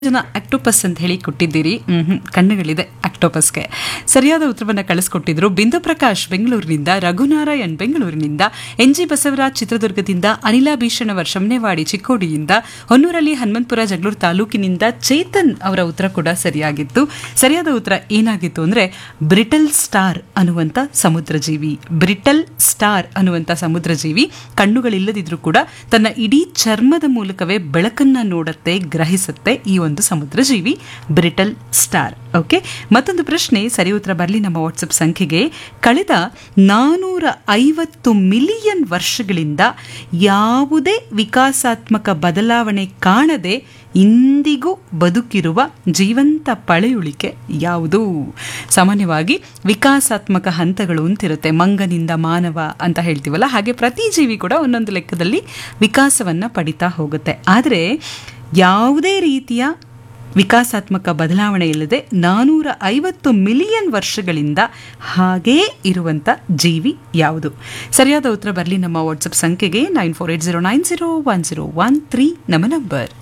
ಜನ ಆಕ್ಟೋಪಸ್ ಅಂತ ಹೇಳಿ ಕೊಟ್ಟಿದ್ದೀರಿ ಹ್ಮ್ ಕಣ್ಣುಗಳಿದೆ ಆಕ್ಟೋಪಸ್ಗೆ ಸರಿಯಾದ ಉತ್ತರವನ್ನು ಕಳಿಸ್ಕೊಟ್ಟಿದ್ರು ಬಿಂದು ಪ್ರಕಾಶ್ ಬೆಂಗಳೂರಿನಿಂದ ರಘುನಾರಾಯಣ್ ಬೆಂಗಳೂರಿನಿಂದ ಎನ್ ಜಿ ಬಸವರಾಜ್ ಚಿತ್ರದುರ್ಗದಿಂದ ಅನಿಲಾ ಭೀಷಣ್ ಅವರ್ ಶಮನೆವಾಡಿ ಚಿಕ್ಕೋಡಿಯಿಂದ ಹೊನ್ನೂರಲ್ಲಿ ಹನುಮಂತಪುರ ಜಗಳೂರು ತಾಲೂಕಿನಿಂದ ಚೇತನ್ ಅವರ ಉತ್ತರ ಕೂಡ ಸರಿಯಾಗಿತ್ತು ಸರಿಯಾದ ಉತ್ತರ ಏನಾಗಿತ್ತು ಅಂದ್ರೆ ಬ್ರಿಟಲ್ ಸ್ಟಾರ್ ಅನ್ನುವಂಥ ಸಮುದ್ರ ಜೀವಿ ಬ್ರಿಟಲ್ ಸ್ಟಾರ್ ಅನ್ನುವಂಥ ಸಮುದ್ರ ಜೀವಿ ಕಣ್ಣುಗಳಿಲ್ಲದಿದ್ರೂ ಕೂಡ ತನ್ನ ಇಡೀ ಚರ್ಮದ ಮೂಲಕವೇ ಬೆಳಕನ್ನ ನೋಡುತ್ತೆ ಗ್ರಹಿಸುತ್ತೆ ಈ ಒಂದು ಸಮುದ್ರ ಜೀವಿ ಬ್ರಿಟಲ್ ಸ್ಟಾರ್ ಓಕೆ ಮತ್ತೊಂದು ಪ್ರಶ್ನೆ ಸರಿ ಉತ್ತರ ಬರಲಿ ನಮ್ಮ ವಾಟ್ಸಪ್ ಸಂಖ್ಯೆಗೆ ಕಳೆದ ನಾನೂರ ಐವತ್ತು ಮಿಲಿಯನ್ ವರ್ಷಗಳಿಂದ ಯಾವುದೇ ವಿಕಾಸಾತ್ಮಕ ಬದಲಾವಣೆ ಕಾಣದೆ ಇಂದಿಗೂ ಬದುಕಿರುವ ಜೀವಂತ ಪಳೆಯುಳಿಕೆ ಯಾವುದು ಸಾಮಾನ್ಯವಾಗಿ ವಿಕಾಸಾತ್ಮಕ ಹಂತಗಳು ಅಂತಿರುತ್ತೆ ಮಂಗನಿಂದ ಮಾನವ ಅಂತ ಹೇಳ್ತೀವಲ್ಲ ಹಾಗೆ ಪ್ರತಿ ಜೀವಿ ಕೂಡ ಒಂದೊಂದು ಲೆಕ್ಕದಲ್ಲಿ ವಿಕಾಸವನ್ನು ಪಡಿತಾ ಹೋಗುತ್ತೆ ಆದರೆ ಯಾವುದೇ ರೀತಿಯ ವಿಕಾಸಾತ್ಮಕ ಬದಲಾವಣೆ ಇಲ್ಲದೆ ನಾನೂರ ಐವತ್ತು ಮಿಲಿಯನ್ ವರ್ಷಗಳಿಂದ ಹಾಗೇ ಇರುವಂಥ ಜೀವಿ ಯಾವುದು ಸರಿಯಾದ ಉತ್ತರ ಬರಲಿ ನಮ್ಮ ವಾಟ್ಸಪ್ ಸಂಖ್ಯೆಗೆ nine four eight zero nine zero one zero one three ನಮ್ಮ ನಂಬರ್